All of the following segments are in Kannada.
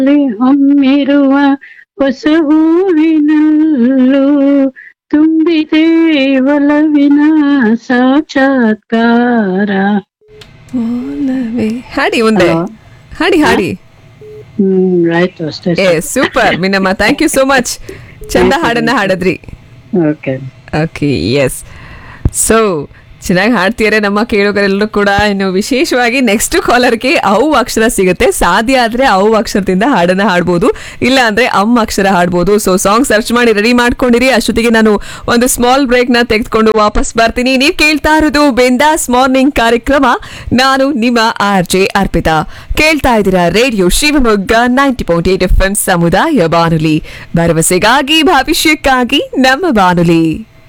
ಅಲ್ಲಿ ಹೊಮ್ಮಿರುವ ಹೊಸ ಹೂವಿನಲ್ಲೂ ತುಂಬಿದೆ ಒಲವಿನ ಸಾಕ್ಷಾತ್ಕಾರ ಓಲವೇ. ಹಾಡಿ ಮುಂದೆ Hello. ಹಾಡಿ ಹಾಡಿ ಹ್ಮ್ ಆಯ್ತು ಅಷ್ಟೇ ಏ ಸೂಪರ್ ಮಿನಮ್ಮ ಥ್ಯಾಂಕ್ ಯು ಸೋ ಮಚ್ ಚಂದ ಹಾಡನ್ನ ಹಾಡದ್ರಿ ಓಕೆ ಓಕೆ ಎಸ್ ಸೊ ಚೆನ್ನಾಗಿ ಹಾಡ್ತಿದ್ದಾರೆ ನಮ್ಮ ಕೇಳುಗರೆಲ್ಲರೂ ಕೂಡ ಇನ್ನು ವಿಶೇಷವಾಗಿ ನೆಕ್ಸ್ಟ್ ಕಾಲರ್ಗೆ ಅವು ಅಕ್ಷರ ಸಿಗುತ್ತೆ ಸಾಧ್ಯ ಆದ್ರೆ ಅವು ಅಕ್ಷರದಿಂದ ಹಾಡನ್ನ ಹಾಡ್ಬೋದು ಇಲ್ಲ ಅಂದ್ರೆ ಅಮ್ಮ ಅಕ್ಷರ ಹಾಡ್ಬೋದು ಸೊ ಸಾಂಗ್ ಸರ್ಚ್ ಮಾಡಿ ರೆಡಿ ಮಾಡ್ಕೊಂಡಿರಿ ಅಷ್ಟೊತ್ತಿಗೆ ನಾನು ಒಂದು ಸ್ಮಾಲ್ ಬ್ರೇಕ್ ನ ತೆಗೆದುಕೊಂಡು ವಾಪಸ್ ಬರ್ತೀನಿ ನೀವು ಕೇಳ್ತಾ ಇರೋದು ಬೆಂದಾಸ್ ಮಾರ್ನಿಂಗ್ ಕಾರ್ಯಕ್ರಮ ನಾನು ನಿಮ್ಮ ಆರ್ ಜೆ ಅರ್ಪಿತಾ ಕೇಳ್ತಾ ಇದ್ದೀರಾ radio Shivamogga ninety point eight F M ಸಮುದಾಯ ಬಾನುಲಿ ಭರವಸೆಗಾಗಿ ಭವಿಷ್ಯಕ್ಕಾಗಿ ನಮ್ಮ ಬಾನುಲಿ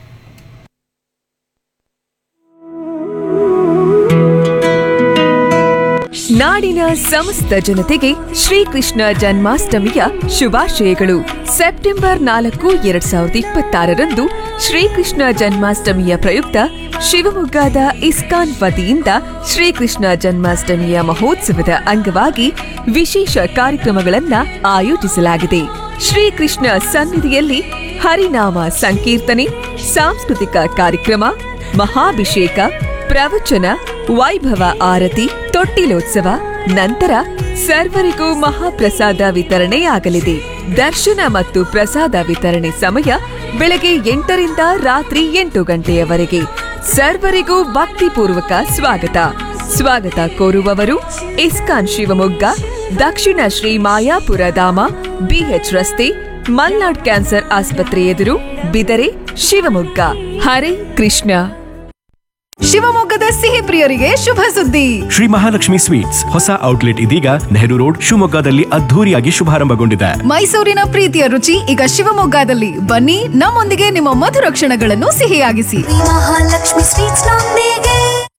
ನಾಡಿನ ಸಮಸ್ತ ಜನತೆಗೆ ಶ್ರೀಕೃಷ್ಣ ಜನ್ಮಾಷ್ಟಮಿಯ ಶುಭಾಶಯಗಳು ಸೆಪ್ಟೆಂಬರ್ ನಾಲ್ಕು ಎರಡ್ ಸಾವಿರದ ಇಪ್ಪತ್ತಾರರಂದು ಶ್ರೀಕೃಷ್ಣ ಜನ್ಮಾಷ್ಟಮಿಯ ಪ್ರಯುಕ್ತ ಶಿವಮೊಗ್ಗದ ಇಸ್ಕಾನ್ ವತಿಯಿಂದ ಶ್ರೀಕೃಷ್ಣ ಜನ್ಮಾಷ್ಟಮಿಯ ಮಹೋತ್ಸವದ ಅಂಗವಾಗಿ ವಿಶೇಷ ಕಾರ್ಯಕ್ರಮಗಳನ್ನ ಆಯೋಜಿಸಲಾಗಿದೆ ಶ್ರೀಕೃಷ್ಣ ಸನ್ನಿಧಿಯಲ್ಲಿ ಹರಿನಾಮ ಸಂಕೀರ್ತನೆ ಸಾಂಸ್ಕೃತಿಕ ಕಾರ್ಯಕ್ರಮ ಮಹಾಭಿಷೇಕ ಪ್ರವಚನ ವೈಭವ ಆರತಿ ತೊಟ್ಟಿಲೋತ್ಸವ ನಂತರ ಸರ್ವರಿಗೂ ಮಹಾಪ್ರಸಾದ ವಿತರಣೆಯಾಗಲಿದೆ ದರ್ಶನ ಮತ್ತು ಪ್ರಸಾದ ವಿತರಣೆ ಸಮಯ ಬೆಳಗ್ಗೆ ಎಂಟರಿಂದ ರಾತ್ರಿ ಎಂಟು ಗಂಟೆಯವರೆಗೆ ಸರ್ವರಿಗೂ ಭಕ್ತಿಪೂರ್ವಕ ಸ್ವಾಗತ ಸ್ವಾಗತ ಕೋರುವವರು ಇಸ್ಕಾನ್ ಶಿವಮೊಗ್ಗ ದಕ್ಷಿಣ ಶ್ರೀ ಮಾಯಾಪುರ ಧಾಮ ಬಿಎಚ್ ರಸ್ತೆ ಮಲ್ನಾಡ್ ಕ್ಯಾನ್ಸರ್ ಆಸ್ಪತ್ರೆ ಎದುರು ಬಿದರೆ ಶಿವಮೊಗ್ಗ ಹರೇ ಕೃಷ್ಣ ಶಿವಮೊಗ್ಗದ ಸಿಹಿ ಪ್ರಿಯರಿಗೆ ಶುಭ ಸುದ್ದಿ ಶ್ರೀ ಮಹಾಲಕ್ಷ್ಮಿ ಸ್ವೀಟ್ಸ್ ಹೊಸ ಔಟ್ಲೆಟ್ ಇದೀಗ ನೆಹರು ರೋಡ್ ಶಿವಮೊಗ್ಗದಲ್ಲಿ ಅದ್ಧೂರಿಯಾಗಿ ಶುಭಾರಂಭಗೊಂಡಿದೆ ಮೈಸೂರಿನ ಪ್ರೀತಿಯ ರುಚಿ ಈಗ ಶಿವಮೊಗ್ಗದಲ್ಲಿ ಬನ್ನಿ ನಮ್ಮೊಂದಿಗೆ ನಿಮ್ಮ ಮಧುರ ಕ್ಷಣಗಳನ್ನು ಸಿಹಿಯಾಗಿಸಿ ಮಹಾಲಕ್ಷ್ಮಿ ಸ್ವೀಟ್ಸ್ ನೊಂದಿಗೆ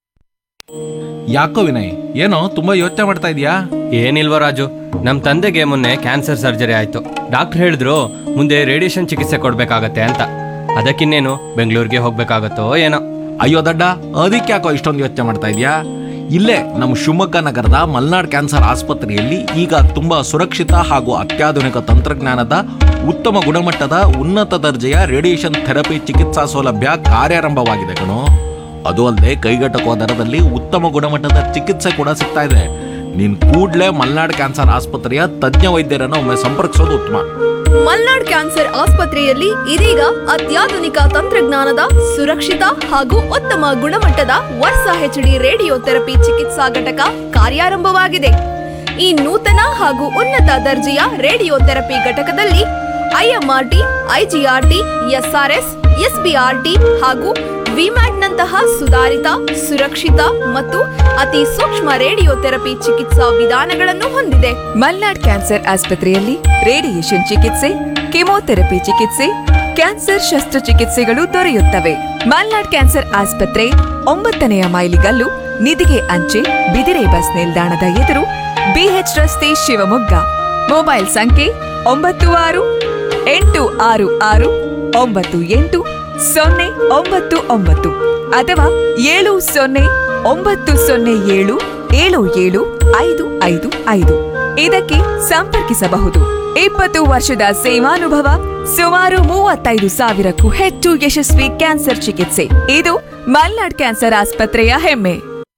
ಯಾಕೋ ವಿನಯ್ ಏನೋ ತುಂಬಾ ಯೋಚನೆ ಮಾಡ್ತಾ ಇದೀಯಾ ಏನಿಲ್ವ ರಾಜು ನಮ್ಮ ತಂದೆಗೆ ಮೊನ್ನೆ ಕ್ಯಾನ್ಸರ್ ಸರ್ಜರಿ ಆಯ್ತು ಡಾಕ್ಟರ್ ಹೇಳಿದ್ರು ಮುಂದೆ ರೇಡಿಯೇಷನ್ ಚಿಕಿತ್ಸೆ ಕೊಡ್ಬೇಕಾಗತ್ತೆ ಅಂತ ಅದಕ್ಕಿನ್ನೇನು ಬೆಂಗಳೂರಿಗೆ ಹೋಗ್ಬೇಕಾಗತ್ತೋ ಏನೋ ಅಯ್ಯೋ ದಡ್ಡ ಅದಕ್ಕೆ ಯಾಕೋ ಇಷ್ಟೊಂದು ಯೋಚನೆ ಮಾಡ್ತಾ ಇದೀಯಾ ಇಲ್ಲೇ ನಮ್ಮ ಶಿವಮೊಗ್ಗ ನಗರದ ಮಲ್ನಾಡ್ ಕ್ಯಾನ್ಸರ್ ಆಸ್ಪತ್ರೆಯಲ್ಲಿ ಈಗ ತುಂಬಾ ಸುರಕ್ಷಿತ ಹಾಗೂ ಅತ್ಯಾಧುನಿಕ ತಂತ್ರಜ್ಞಾನದ ಉತ್ತಮ ಗುಣಮಟ್ಟದ ಉನ್ನತ ದರ್ಜೆಯ ರೇಡಿಯೇಷನ್ ಥೆರಪಿ ಚಿಕಿತ್ಸಾ ಸೌಲಭ್ಯ ಕಾರ್ಯಾರಂಭವಾಗಿದೆ ಕಣೋ ಅದು ಅಲ್ಲದೆ ಕೈಗೆಟಕುವ ದರದಲ್ಲಿ ಉತ್ತಮ ಗುಣಮಟ್ಟದ ಚಿಕಿತ್ಸೆ ಕೂಡ ಸಿಗ್ತಾ ಇದೆ ನೀನ್ ಕೂಡ್ಲೇ ಮಲ್ನಾಡ್ ಕ್ಯಾನ್ಸರ್ ಆಸ್ಪತ್ರೆಯ ತಜ್ಞ ವೈದ್ಯರನ್ನು ಒಮ್ಮೆ ಸಂಪರ್ಕಿಸೋದು ಉತ್ತಮ ಮಲ್ನಾಡ್ ಕ್ಯಾನ್ಸರ್ ಆಸ್ಪತ್ರೆಯಲ್ಲಿ ಇದೀಗ ಅತ್ಯಾಧುನಿಕ ತಂತ್ರಜ್ಞಾನದ ಸುರಕ್ಷಿತ ಹಾಗೂ ಉತ್ತಮ ಗುಣಮಟ್ಟದ ವರ್ಷ ಹೆಚ್ಡಿ ರೇಡಿಯೋ ಥೆರಪಿ ಚಿಕಿತ್ಸಾ ಘಟಕ ಕಾರ್ಯಾರಂಭವಾಗಿದೆ ಈ ನೂತನ ಹಾಗೂ ಉನ್ನತ ದರ್ಜೆಯ ರೇಡಿಯೋ ಥೆರಪಿ ಘಟಕದಲ್ಲಿ ಐಎಂಆರ್ಟಿ ಐಜಿಆರ್ಟಿ ಎಸ್ಆರ್ಎಸ್ ಎಸ್ಬಿಆರ್ಟಿ ಹಾಗೂ ವಿಮ್ಯಾಟ್ನಂತಹ ಸುಧಾರಿತ ಸುರಕ್ಷಿತ ಮತ್ತು ಅತಿ ಸೂಕ್ಷ್ಮ ರೇಡಿಯೋ ಥೆರಪಿ ಚಿಕಿತ್ಸಾ ವಿಧಾನಗಳನ್ನು ಹೊಂದಿದೆ ಮಲ್ನಾಡ್ ಕ್ಯಾನ್ಸರ್ ಆಸ್ಪತ್ರೆಯಲ್ಲಿ ರೇಡಿಯೇಷನ್ ಚಿಕಿತ್ಸೆ ಕೆಮೊಥೆರಪಿ ಚಿಕಿತ್ಸೆ ಕ್ಯಾನ್ಸರ್ ಶಸ್ತ್ರಚಿಕಿತ್ಸೆಗಳು ದೊರೆಯುತ್ತವೆ ಮಲ್ನಾಡ್ ಕ್ಯಾನ್ಸರ್ ಆಸ್ಪತ್ರೆ ಒಂಬತ್ತನೆಯ ಮೈಲಿಗಲ್ಲು ನಿಧಿಗೆ ಅಂಚೆ ಬಿದಿರೆ ಬಸ್ ನಿಲ್ದಾಣದ ಎದುರು ಬಿಎಚ್ ರಸ್ತೆ ಶಿವಮೊಗ್ಗ ಮೊಬೈಲ್ ಸಂಖ್ಯೆ ಒಂಬತ್ತು ಆರು ಎಂಟು ಆರು ಆರು ಒಂಬತ್ತು ಎಂಟು ಸೊನ್ನೆ ಒಂಬತ್ತು ಒಂಬತ್ತು ಅಥವಾ ಏಳು ಸೊನ್ನೆ ಒಂಬತ್ತು ಸೊನ್ನೆ ಏಳು ಏಳು ಏಳು ಐದು ಐದು ಐದು ಇದಕ್ಕೆ ಸಂಪರ್ಕಿಸಬಹುದು ಇಪ್ಪತ್ತು ವರ್ಷದ ಸೇವಾನುಭವ ಸುಮಾರು ಮೂವತ್ತೈದು ಸಾವಿರಕ್ಕೂ ಹೆಚ್ಚು ಯಶಸ್ವಿ ಕ್ಯಾನ್ಸರ್ ಚಿಕಿತ್ಸೆ ಇದು ಮಲ್ನಾಡ್ ಕ್ಯಾನ್ಸರ್ ಆಸ್ಪತ್ರೆಯ ಹೆಮ್ಮೆ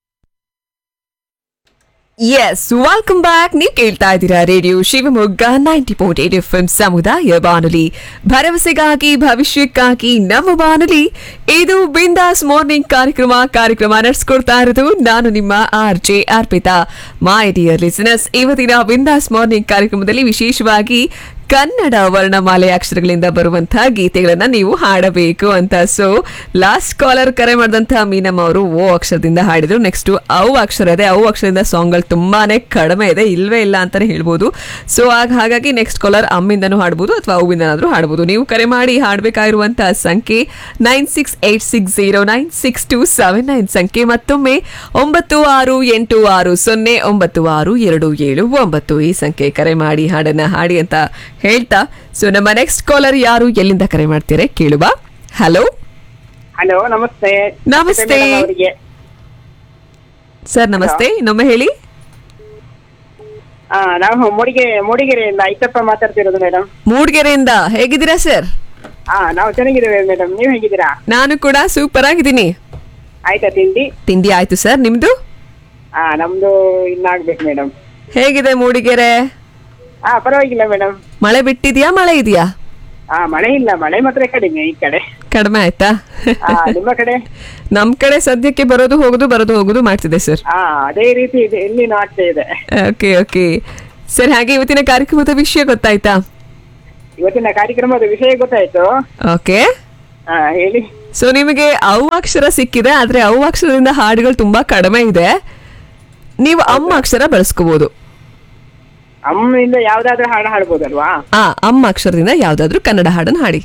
ಎಸ್ ವೆಲ್ಕಮ್ ಬ್ಯಾಕ್ ನೀವು ಕೇಳ್ತಾ ಇದ್ದೀರಾ radio Shivamogga ninety point eight F M ಸಮುದಾಯ ಬಾನುಲಿ ಭರವಸೆಗಾಗಿ ಭವಿಷ್ಯಕ್ಕಾಗಿ ನಮ್ಮ ಬಾನುಲಿ ಇದು ಬಿಂದಾಸ್ ಮಾರ್ನಿಂಗ್ ಕಾರ್ಯಕ್ರಮ ಕಾರ್ಯಕ್ರಮ ನಡೆಸ್ಕೊಡ್ತಾ ಇರೋದು ನಾನು ನಿಮ್ಮ R J Arpita my dear listeners ಇವತ್ತಿನ ಬಿಂದಾಸ್ ಮಾರ್ನಿಂಗ್ ಕಾರ್ಯಕ್ರಮದಲ್ಲಿ ವಿಶೇಷವಾಗಿ ಕನ್ನಡ ವರ್ಣಮಾಲೆ ಅಕ್ಷರಗಳಿಂದ ಬರುವಂತಹ ಗೀತೆಗಳನ್ನ ನೀವು ಹಾಡಬೇಕು ಅಂತ ಸೊ ಲಾಸ್ಟ್ ಕಾಲರ್ ಕರೆ ಮಾಡಿದಂತಹ ಮೀನಮ್ಮ ಅವರು ಓ ಅಕ್ಷರದಿಂದ ಹಾಡಿದ್ರು ನೆಕ್ಸ್ಟ್ ಅವು ಅಕ್ಷರ ಇದೆ ಅವು ಅಕ್ಷರದಿಂದ ಸಾಂಗ್ಗಳು ತುಂಬಾನೇ ಕಡಿಮೆ ಇದೆ ಇಲ್ವೇ ಇಲ್ಲ ಅಂತಾನೆ ಹೇಳ್ಬೋದು ಸೊ ಆಗ ಹಾಗಾಗಿ ನೆಕ್ಸ್ಟ್ ಕಾಲರ್ ಅಮ್ಮಿಂದನೂ ಹಾಡ್ಬೋದು ಅಥವಾ ಅವಿಂದನಾದ್ರೂ ಹಾಡ್ಬೋದು ನೀವು ಕರೆ ಮಾಡಿ ಹಾಡಬೇಕಾಗಿರುವಂತಹ ಸಂಖ್ಯೆ nine six eight six zero nine six two seven nine ಸಂಖ್ಯೆ ಮತ್ತೊಮ್ಮೆ ಒಂಬತ್ತು ಆರು ಎಂಟು ಆರು ಸೊನ್ನೆ ಒಂಬತ್ತು ಆರು ಎರಡು ಏಳು ಒಂಬತ್ತು ಈ ಸಂಖ್ಯೆ ಕರೆ ಮಾಡಿ ಹಾಡನ್ನ ಹಾಡಿ ಅಂತ ಹೇಳ್ತಾ ಸೊ ನಮ್ಮ ನೆಕ್ಸ್ಟ್ ಕಾಲರ್ ಯಾರು ಎಲ್ಲಿಂದ ಕರೆ ಮಾಡ್ತೀರಾ ಕೇಳುವ ಹಲೋ ಹಲೋ ನಮಸ್ತೆ ನಮಸ್ತೆ. ಮೇಡಮ್ ಅವರಿಗೆ ಸರ್ ನಮಸ್ತೆ ಇನ್ನೊಮ್ಮೆ ಹೇಳಿ ಆ ನಾವು ಮೂಡಿಗೆ ಮೂಡಿಗೆರೆಯಿಂದ ಐತಪ್ಪ ಮಾತಾಡ್ತಿರೋದು ಮೇಡಮ್ ಮೂಡ್ಗೆರೆಯಿಂದ ಹೇಗಿದ್ದೀರಾ ಸರ್ ಹಾ ನಾವು ಚೆನ್ನಾಗಿದ್ದೇವೆ ಮೇಡಮ್ ನೀವು ಹೇಗಿದ್ದೀರಾ ನಾನು ಕೂಡ ಸೂಪರ್ ಆಗಿದ್ದೀನಿ ಆಯ್ತಾ ತಿಂಡಿ ತಿಂಡಿ ಆಯ್ತು ಸರ್ ನಿಮ್ದು ಹಾ ನಮ್ದು ಇನ್ನಾಗ್ಬೇಕು ಮೇಡಮ್ ಹೇಗಿದೆ ಮೂಡಿಗೆರೆ ಹಾ ಪರವಾಗಿಲ್ಲ ಮೇಡಮ್ ಮಳೆ ಬಿಟ್ಟಿದ್ಯಾ ಮಳೆ ಇದೆಯಾ ಹಾ ಮಳೆ ಇಲ್ಲ ಮಳೆ ಮಾತ್ರ ಕಡಿಮೆ ಈ ಕಡೆ ಕಡಿಮೆ ಆಯ್ತಾ ಹಾ ನಿಮ್ಮ ಕಡೆ ನಮ್ ಕಡೆ ಸದ್ಯಕ್ಕೆ ಬರೋದು ಹೋಗುದು ಬರೋದು ಹೋಗುದು ಮಾಡ್ತಿದೆ ಸರ್ ಹಾ ಅದೇ ರೀತಿ ಇದೆ ಎಲ್ಲಿನೂ ಆಗ್ತಾ ಇದೆ ಓಕೆ ಓಕೆ ಸರ್ ಹಾಗೆ ಇವತ್ತಿನ ಕಾರ್ಯಕ್ರಮದ ವಿಷಯ ಗೊತ್ತಾಯ್ತಾ ಇವತ್ತಿನ ಕಾರ್ಯಕ್ರಮದ ವಿಷಯ ಗೊತ್ತಾಯ್ತು ಓಕೆ ಹಾ ಹೇಳಿ ಸೊ ನಿಮಗೆ ಅವು ಅಕ್ಷರ ಸಿಕ್ಕಿದೆ ಆದ್ರೆ ಅವು ಅಕ್ಷರದಿಂದ ಹಾಡುಗಳು ತುಂಬಾ ಕಡಿಮೆ ಇದೆ ನೀವು ಅಮ್ಮ ಅಕ್ಷರ ಬಳಸ್ಕೋಬಹುದು ಅಮ್ಮಿಂದ ಯಾವ್ದಾದ್ರು ಹಾಡು ಹಾಡ್ಬೋದಲ್ವಾ ಆ ಅಮ್ಮ ಅಕ್ಷರದಿಂದ ಯಾವ್ದಾದ್ರು ಕನ್ನಡ ಹಾಡನ್ನು ಹಾಡಿ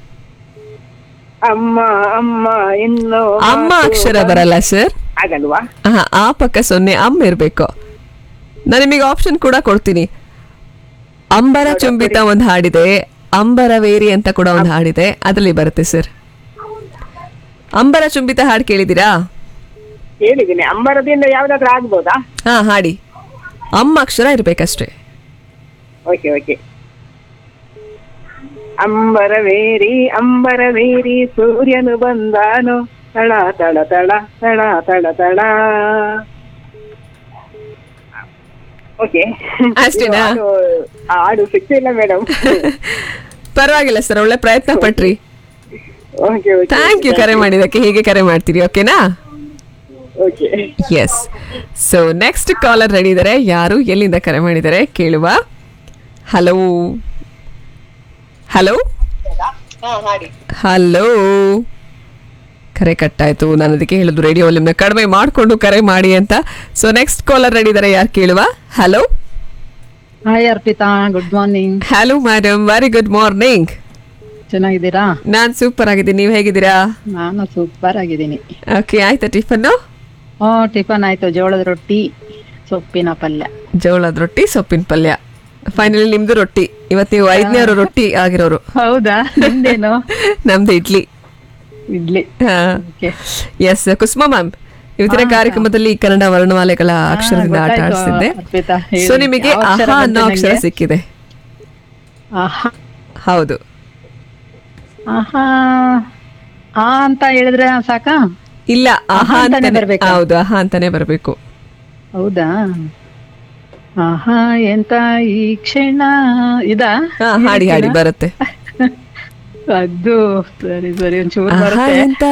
ಅಮ್ಮ ಅಮ್ಮ ಇನ್ನು ಅಮ್ಮ ಮಾತು ಅಕ್ಷರ ಬರಲ್ಲ ಸರ್ ಆಗಲ್ವಾ ಹಾ ಆ ಪಕ್ಕ ಸೊನ್ನೆ ಅಮ್ಮ ಇರ್ಬೇಕು ನಾನು ನಿಮಗೆ ಆಪ್ಷನ್ ಕೂಡ ಕೊಡ್ತೀನಿ ಅಂಬರ ಚುಂಬಿತ ಒಂದು ಹಾಡಿದೆ ಅಂಬರವೇರಿ ಅಂತ ಕೂಡ ಒಂದು ಹಾಡಿದೆ ಅದರಲ್ಲಿ ಬರುತ್ತೆ ಸರ್ ಅಂಬರ ಚುಂಬಿತ ಹಾಡು ಕೇಳಿದ್ದೀರಾ ಹೇಳಿದ್ದೀನಿ ಅಂಬರದಿಂದ ಯಾವ್ದಾದ್ರು ಆಗ್ಬೋದಾ ಹಾ ಹಾಡಿ ಅಮ್ಮ ಅಕ್ಷರ ಇರ್ಬೇಕಷ್ಟೇ ಓಕೆ ಓಕೆ ಅಂಬರವೇರಿ ಅಂಬರವೇರಿ ಸೂರ್ಯನು ಬಂದಾನು ತಳ ತಳ ತಳ ತಳ ತಳ ತಳ ಓಕೆ ಅಷ್ಟೇನಾ? ಹಾಡು ಸಿಕ್ತಿಲ್ಲ ಮೇಡಮ್ ಪರವಾಗಿಲ್ಲ ಸರ್ ಒಳ್ಳೆ ಪ್ರಯತ್ನ ಪಟ್ರಿ ಓಕೆ ಓಕೆ ಥ್ಯಾಂಕ್ ಯು ಕರೆ ಮಾಡಿದಕ್ಕೆ ಹೀಗೆ ಕರೆ ಮಾಡ್ತೀರಿ ಓಕೆನಾ okay yes so next caller ready ಇದ್ದಾರೆ ಯಾರು ಎಲ್ಲಿಂದ ಕರೆ ಮಾಡಿದ್ದಾರೆ ಕೇಳುವ ಹಲೋ ಹಲೋ ಹಲೋ ಕರೆ ಕಟ್ಟಾಯ್ತು ನಾನು ಅದಕ್ಕೆ ಹೇಳುದು ರೇಡಿಯೋ ವಾಲ್ಯೂಮ್ನ ಕಡಿಮೆ ಮಾಡಿಕೊಂಡು ಕರೆ ಮಾಡಿ ಅಂತ ಸೊ ನೆಕ್ಸ್ಟ್ ಕಾಲರ್ ರೆಡಿ ಇದ್ದಾರೆ ಯಾರು ಕೇಳುವ hello hi Arpita good morning hello madam very good morning ಚೆನ್ನಾಗಿದ್ದೀರಾ ನಾನು ಸೂಪರ್ ಆಗಿದ್ದೀನಿ ನೀವು ಹೇಗಿದ್ದೀರಾ ನಾನು ಸೂಪರ್ ಆಗಿದ್ದೀನಿ ಓಕೆ ಆಯ್ತಾ ಟಿಫನ್ನು ಓ ಟಿಫನ್ ಆಯ್ತು ಜೋಳದ ರೊಟ್ಟಿ ಸೊಪ್ಪಿನ ಪಲ್ಯ ಜೋಳದ ರೊಟ್ಟಿ ಸೊಪ್ಪಿನ ಪಲ್ಯ ಫೈನಲಿ ನಿಮ್ದು ರೊಟ್ಟಿ ಇವತ್ತು ನೀವು ಐದನೇವರು ರೊಟ್ಟಿ ಆಗಿರೋರು ಹೌದಾ ನಿಮ್ದೇನು ನಮ್ದು idli idli okay yes Kusuma ma'am ಇವತ್ತಿನ ಕಾರ್ಯಕ್ರಮದಲ್ಲಿ ಕನ್ನಡ ವರ್ಣಮಾಲೆಗಳ ಅಕ್ಷರದಿಂದ ಆಟ ಗೊತ್ತಾಯ್ತು, ಆಡಿಸಿದ್ದೆ ಅರ್ಪಿತಾ, ಹೇಳಿ. ಸೊ ನಿಮಗೆ ಯಾವ ಅಕ್ಷರ ಅಹ ಬಂತು ಅನ್ನೋ ಅಕ್ಷರ ನಂಗೆ? ಸಿಕ್ಕಿದೆ ಆಹಾ ಹೌದು ಆಹಾ ಆ ಅಂತ ಹೇಳಿದ್ರೆ ಸಾಕಾ ಇಲ್ಲ ಅಹ ಅಹ ಅಂತಾನೆ ಅಂತಾನೆ ಬರ್ಬೇಕಾ? ಹೌದು ಅಹ ಅಂತಾನೆ ಬರಬೇಕು ಹೌದಾ ಆಹಾ ಎಂತ ಈ ಕ್ಷಣ ಇದಾ ಹಾ ಹಾಡಿ ಹಾಡಿ ಬರುತ್ತೆ ಅದು ಸರಿ ಸರಿ ಒಂಚೂರು ಆಹಾ ಬರುತ್ತೆ ಎಂತ